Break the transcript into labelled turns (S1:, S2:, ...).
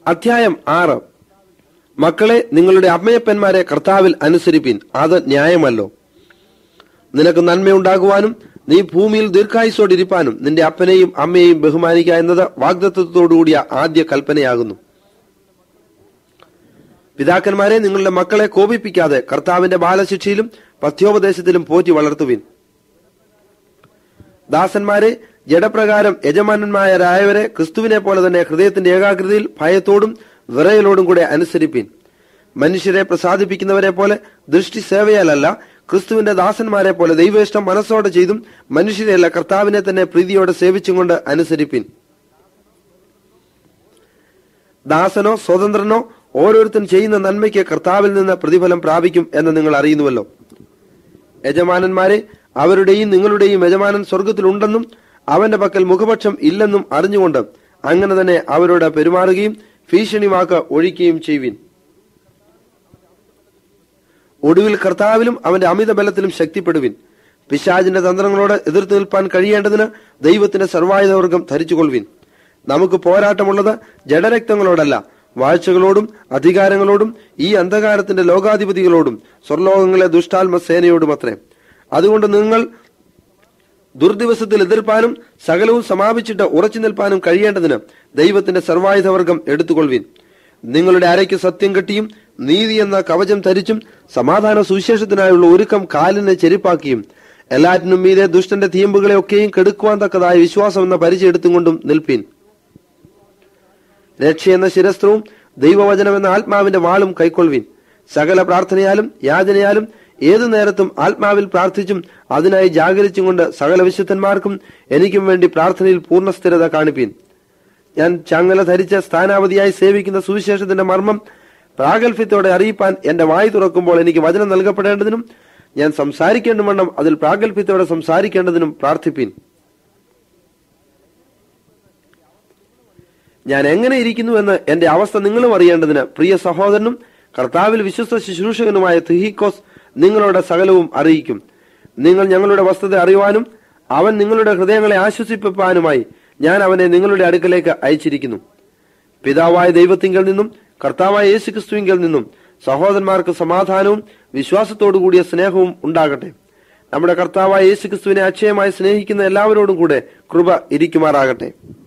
S1: അധ്യായം ആറ് മക്കളെ നിങ്ങളുടെ അമ്മയപ്പന്മാരെ കർത്താവിൽ അനുസരിപ്പിൻ അത് ന്യായമല്ലോ നിനക്ക് നന്മയുണ്ടാകുവാനും നീ ഭൂമിയിൽ ദീർഘായുസോടിരിപ്പാനും നിന്റെ അപ്പനെയും അമ്മയെയും ബഹുമാനിക്കുക എന്നത് വാഗ്ദത്വത്തോടുകൂടിയ ആദ്യ കൽപ്പനയാകുന്നു പിതാക്കന്മാരെ നിങ്ങളുടെ മക്കളെ കോപിപ്പിക്കാതെ കർത്താവിന്റെ ബാലശിക്ഷയിലും പഥ്യോപദേശത്തിലും പോറ്റി വളർത്തുവിൻ ദാസന്മാരെ ജഡപ്രകാരം യജമാനന്മാരായവരെ ക്രിസ്തുവിനെ പോലെ തന്നെ ഹൃദയത്തിന്റെ ഏകാഗ്രതയിൽ ഭയത്തോടും വിറയലോടും കൂടെ അനുസരിപ്പിൻ മനുഷ്യരെ പ്രസാദിപ്പിക്കുന്നവരെ പോലെ ദൃഷ്ടി സേവയാലല്ല ക്രിസ്തുവിന്റെ ദാസന്മാരെ പോലെ ദൈവേഷ്ടം മനസ്സോടെ ചെയ്തും മനുഷ്യരെയല്ല കർത്താവിനെ തന്നെ പ്രീതിയോടെ സേവിച്ചും കൊണ്ട് അനുസരിപ്പിൻ ദാസനോ സ്വതന്ത്രനോ ഓരോരുത്തൻ ചെയ്യുന്ന നന്മയ്ക്ക് കർത്താവിൽ നിന്ന് പ്രതിഫലം പ്രാപിക്കും എന്ന് നിങ്ങൾ അറിയുന്നുവല്ലോ യജമാനന്മാരെ അവരുടെയും നിങ്ങളുടെയും യജമാനൻ സ്വർഗത്തിലുണ്ടെന്നും അവന്റെ പക്കൽ മുഖപക്ഷം ഇല്ലെന്നും അറിഞ്ഞുകൊണ്ട് അങ്ങനെ തന്നെ അവരോട് പെരുമാറുകയും ഭീഷണി വാക്ക് ഒഴിക്കുകയും ചെയ്യുവിൻ ഒടുവിൽ കർത്താവിലും അവന്റെ അമിത ബലത്തിലും ശക്തിപ്പെടുവിൻ പിശാജിന്റെ തന്ത്രങ്ങളോട് എതിർത്ത് നിൽപ്പാൻ കഴിയേണ്ടതിന് ദൈവത്തിന്റെ സർവായുധവർഗം ധരിച്ചുകൊള്ളുവിൻ നമുക്ക് പോരാട്ടമുള്ളത് ജഡരക്തങ്ങളോടല്ല വാഴ്ചകളോടും അധികാരങ്ങളോടും ഈ അന്ധകാരത്തിന്റെ ലോകാധിപതികളോടും സ്വർലോകങ്ങളെ ദുഷ്ടാത്മ സേനയോടും അത്രേ അതുകൊണ്ട് നിങ്ങൾ ദുർദിവസത്തിൽ എതിർപ്പാനും സകലവും സമാപിച്ചിട്ട് ഉറച്ചു നിൽപ്പാനും കഴിയേണ്ടതിന് ദൈവത്തിന്റെ സർവായുധവർഗം എടുത്തുകൊള്ളുവിൻ നിങ്ങളുടെ അരയ്ക്ക് സത്യം കെട്ടിയും നീതി എന്ന കവചം ധരിച്ചും സമാധാന സുവിശേഷത്തിനായുള്ള ഒരുക്കം കാലിനെ ചെരുപ്പാക്കിയും എല്ലാറ്റിനും മീതെ ദുഷ്ടന്റെ തീമ്പുകളെ ഒക്കെയും കെടുക്കുവാൻ തക്കതായ വിശ്വാസം എന്ന പരിചയം എടുത്തും കൊണ്ടും നിൽപ്പീൻ രക്ഷ എന്ന ശിരസ്ത്രവും ദൈവവചനം എന്ന ആത്മാവിന്റെ വാളും കൈക്കൊള്ളുവിൻ സകല പ്രാർത്ഥനയാലും യാചനയാലും ഏതു നേരത്തും ആത്മാവിൽ പ്രാർത്ഥിച്ചും അതിനായി ജാഗരിച്ചും കൊണ്ട് സകല വിശുദ്ധന്മാർക്കും എനിക്കും വേണ്ടി പ്രാർത്ഥനയിൽ പൂർണ്ണ സ്ഥിരത കാണിപ്പീൻ ഞാൻ ചങ്ങല ധരിച്ച സ്ഥാനാവധിയായി സേവിക്കുന്ന സുവിശേഷത്തിന്റെ മർമ്മം പ്രാഗൽഭ്യത്തോടെ അറിയിപ്പാൻ എന്റെ വായി തുറക്കുമ്പോൾ എനിക്ക് വചനം നൽകപ്പെടേണ്ടതിനും ഞാൻ സംസാരിക്കേണ്ടവണ്ണം അതിൽ പ്രാഗൽഭ്യത്തോടെ സംസാരിക്കേണ്ടതിനും പ്രാർത്ഥിപ്പീൻ ഞാൻ എങ്ങനെ ഇരിക്കുന്നു എന്ന് എന്റെ അവസ്ഥ നിങ്ങളും അറിയേണ്ടതിന് പ്രിയ സഹോദരനും കർത്താവിൽ വിശ്വസ്ത ശുശ്രൂഷകനുമായ തിഹിക്കോസ് നിങ്ങളുടെ സകലവും അറിയിക്കും നിങ്ങൾ ഞങ്ങളുടെ വസ്തുത അറിയുവാനും അവൻ നിങ്ങളുടെ ഹൃദയങ്ങളെ ആശ്വസിപ്പിപ്പാനുമായി ഞാൻ അവനെ നിങ്ങളുടെ അടുക്കലേക്ക് അയച്ചിരിക്കുന്നു പിതാവായ ദൈവത്തിങ്കൽ നിന്നും കർത്താവായ യേശുക്രിസ്തുവിങ്കൽ നിന്നും സഹോദരന്മാർക്ക് സമാധാനവും വിശ്വാസത്തോടു കൂടിയ സ്നേഹവും ഉണ്ടാകട്ടെ നമ്മുടെ കർത്താവായ യേശുക്രിസ്തുവിനെ അക്ഷയമായി സ്നേഹിക്കുന്ന എല്ലാവരോടും കൂടെ കൃപ ഇരിക്കുമാറാകട്ടെ